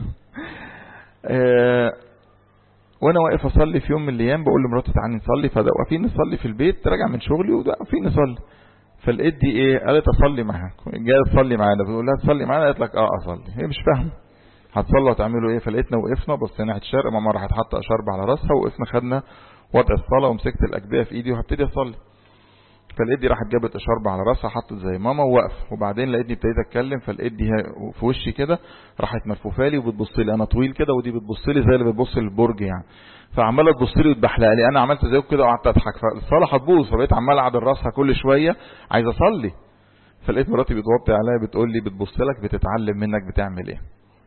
أه وانا واقف اصلي في يوم من الايام بقول لمراتي تعالي نصلي فده واقفين نصلي في البيت راجع من شغلي وده واقفين نصلي فلقيت دي ايه قالت اصلي معاك جايه تصلي معانا بقول لها تصلي معانا قالت لك اه اصلي هي مش فاهمه هتصلوا وتعملوا ايه فلقيتنا وقفنا بصينا ناحيه الشرق ماما راحت حاطه اشرب على راسها وقفنا خدنا وضع الصلاه ومسكت الاجبيه في ايدي وهبتدي اصلي فلقيت دي راحت جابت اشرب على راسها حطت زي ماما ووقف وبعدين لقيتني ابتديت اتكلم فلقيت دي في وشي كده راحت ملفوفه لي وبتبص لي انا طويل كده ودي بتبص لي زي اللي بتبص للبرج يعني فعماله تبص لي وتبحلق لي انا عملت زيك كده وقعدت اضحك فالصلاه هتبوظ فبقيت عمال اعدل راسها كل شويه عايز اصلي فلقيت مراتي بتوطي عليا بتقول لي بتبص لك بتتعلم منك بتعمل ايه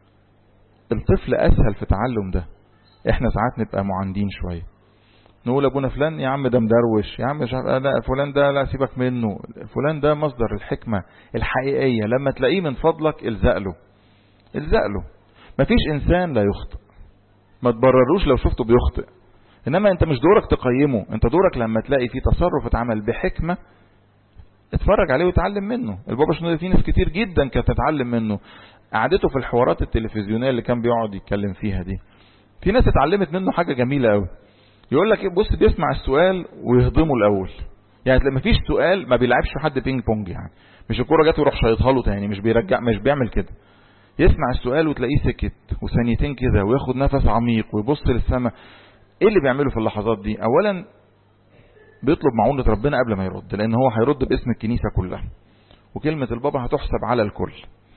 الطفل اسهل في التعلم ده احنا ساعات نبقى معاندين شويه نقول ابونا فلان يا عم ده مدروش يا عم مش عارف لا فلان ده لا سيبك منه فلان ده مصدر الحكمه الحقيقيه لما تلاقيه من فضلك الزق له الزق له مفيش انسان لا يخطئ ما تبرروش لو شفته بيخطئ انما انت مش دورك تقيمه انت دورك لما تلاقي فيه تصرف اتعمل بحكمه اتفرج عليه وتعلم منه البابا شنودة في ناس كتير جدا كانت تتعلم منه قعدته في الحوارات التلفزيونيه اللي كان بيقعد يتكلم فيها دي في ناس اتعلمت منه حاجه جميله قوي يقول لك ايه بص بيسمع السؤال ويهضمه الاول يعني لما فيش سؤال ما بيلعبش في حد بينج بونج يعني مش الكوره جت ويروح شايطها له تاني مش بيرجع مش بيعمل كده يسمع السؤال وتلاقيه سكت وثانيتين كده وياخد نفس عميق ويبص للسماء ايه اللي بيعمله في اللحظات دي اولا بيطلب معونة ربنا قبل ما يرد لان هو هيرد باسم الكنيسة كلها وكلمة البابا هتحسب على الكل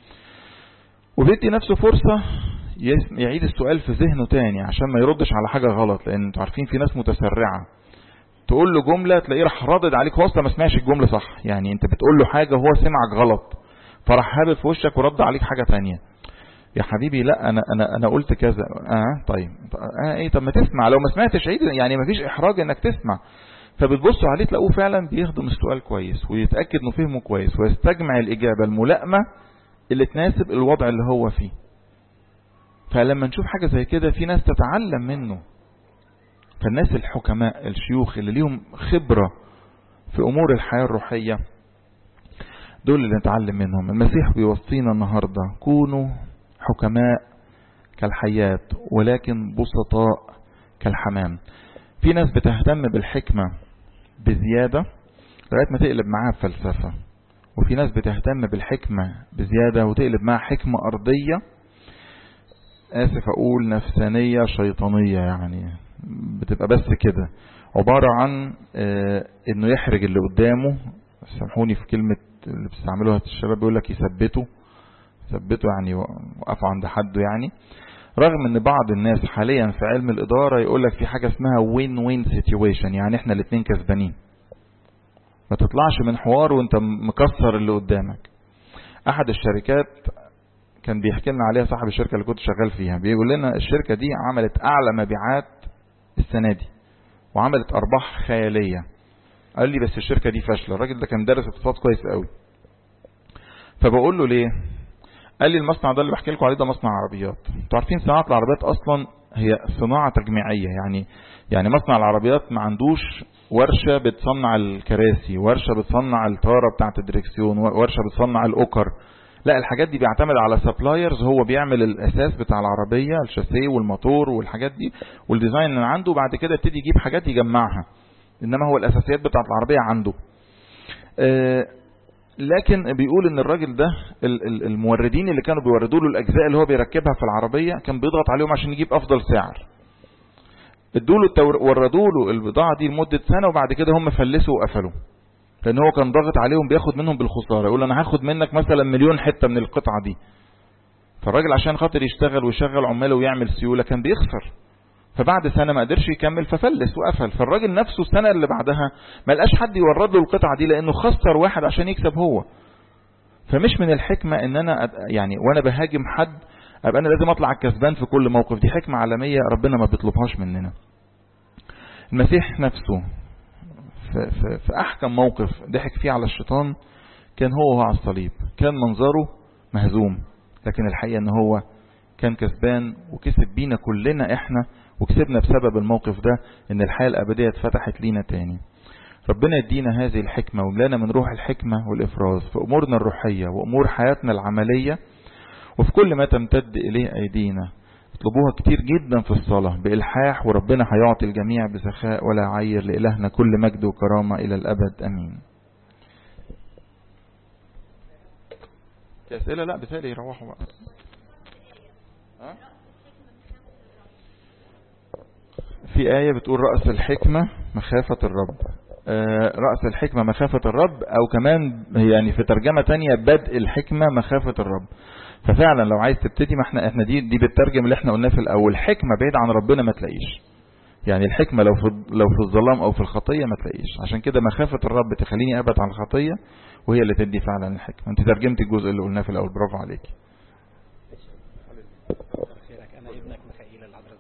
وبيدي نفسه فرصة يعيد السؤال في ذهنه تاني عشان ما يردش على حاجة غلط لان انتوا عارفين في ناس متسرعة تقول له جملة تلاقيه راح رادد عليك هو اصلا ما سمعش الجملة صح يعني انت بتقول له حاجة وهو سمعك غلط فراح هابط في وشك ورد عليك حاجة تانية يا حبيبي لا انا انا انا قلت كذا اه طيب اه ايه طب ما تسمع لو ما سمعتش عيد يعني ما فيش احراج انك تسمع فبتبصوا عليه تلاقوه فعلا بيخدم السؤال كويس ويتاكد انه فهمه كويس ويستجمع الاجابه الملائمه اللي تناسب الوضع اللي هو فيه فلما نشوف حاجه زي كده في ناس تتعلم منه فالناس الحكماء الشيوخ اللي ليهم خبره في امور الحياه الروحيه دول اللي نتعلم منهم المسيح بيوصينا النهاردة كونوا حكماء كالحيات ولكن بسطاء كالحمام في ناس بتهتم بالحكمة بزيادة لغاية ما تقلب معاها بفلسفة وفي ناس بتهتم بالحكمة بزيادة وتقلب معاها حكمة أرضية آسف أقول نفسانية شيطانية يعني بتبقى بس كده عبارة عن اه انه يحرج اللي قدامه سامحوني في كلمة اللي بيستعملوها الشباب بيقول لك يثبتوا يثبتوا يعني وقفوا عند حده يعني رغم ان بعض الناس حاليا في علم الاداره يقول لك في حاجه اسمها وين وين سيتويشن يعني احنا الاثنين كسبانين ما تطلعش من حوار وانت مكسر اللي قدامك احد الشركات كان بيحكي لنا عليها صاحب الشركه اللي كنت شغال فيها بيقول لنا الشركه دي عملت اعلى مبيعات السنه دي وعملت ارباح خياليه قال لي بس الشركه دي فاشله الراجل ده كان دارس اقتصاد كويس قوي فبقول له ليه قال لي المصنع ده اللي بحكي لكم عليه ده مصنع عربيات انتوا عارفين صناعه العربيات اصلا هي صناعه تجميعيه يعني يعني مصنع العربيات ما عندوش ورشه بتصنع الكراسي ورشه بتصنع الطاره بتاعه الدريكسيون ورشه بتصنع الاوكر لا الحاجات دي بيعتمد على سبلايرز هو بيعمل الاساس بتاع العربيه الشاسيه والموتور والحاجات دي والديزاين اللي عنده بعد كده يبتدي يجيب حاجات يجمعها انما هو الاساسيات بتاعه العربيه عنده أه لكن بيقول ان الراجل ده الموردين اللي كانوا بيوردوا له الاجزاء اللي هو بيركبها في العربية كان بيضغط عليهم عشان يجيب افضل سعر ادوا له التور... وردوا له البضاعة دي لمدة سنة وبعد كده هم فلسوا وقفلوا لان هو كان ضاغط عليهم بياخد منهم بالخسارة يقول انا هاخد منك مثلا مليون حتة من القطعة دي فالراجل عشان خاطر يشتغل ويشغل عماله ويعمل سيولة كان بيخسر فبعد سنة ما قدرش يكمل ففلس وقفل فالراجل نفسه السنة اللي بعدها ما لقاش حد يورد له القطعة دي لانه خسر واحد عشان يكسب هو فمش من الحكمة ان انا يعني وانا بهاجم حد ابقى انا لازم اطلع الكسبان في كل موقف دي حكمة عالمية ربنا ما بيطلبهاش مننا المسيح نفسه في, في, في احكم موقف ضحك فيه على الشيطان كان هو وهو على الصليب كان منظره مهزوم لكن الحقيقة ان هو كان كسبان وكسب بينا كلنا احنا وكسبنا بسبب الموقف ده ان الحياة الابدية اتفتحت لينا تاني ربنا يدينا هذه الحكمة وملانا من روح الحكمة والافراز في امورنا الروحية وامور حياتنا العملية وفي كل ما تمتد اليه ايدينا اطلبوها كتير جدا في الصلاة بإلحاح وربنا هيعطي الجميع بسخاء ولا عير لإلهنا كل مجد وكرامة إلى الأبد أمين أسئلة لا بتالي يروحوا بقى أه؟ في آية بتقول رأس الحكمة مخافة الرب آه رأس الحكمة مخافة الرب أو كمان يعني في ترجمة تانية بدء الحكمة مخافة الرب ففعلا لو عايز تبتدي ما احنا احنا دي دي بالترجم اللي احنا قلناه في الاول حكمه بعيد عن ربنا ما تلاقيش يعني الحكمه لو في لو في الظلام او في الخطيه ما تلاقيش عشان كده مخافه الرب تخليني ابعد عن الخطيه وهي اللي تدي فعلا الحكمه انت ترجمت الجزء اللي قلناه في الاول برافو عليك انا ابنك مخيل العذراء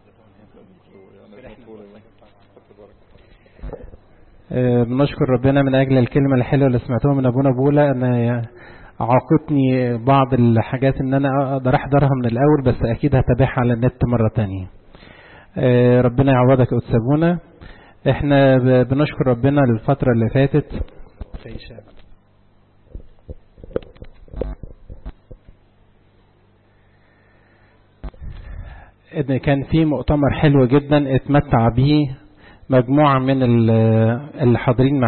بنشكر ربنا من اجل الكلمه الحلوه اللي سمعتوها من ابونا بولا انا عاقتني بعض الحاجات ان انا اقدر احضرها من الاول بس اكيد هتابعها على النت مرة تانية ربنا يعوضك يا أتسابونا احنا بنشكر ربنا الفترة اللي فاتت ان كان في مؤتمر حلو جدا اتمتع بيه مجموعة من اللي حاضرين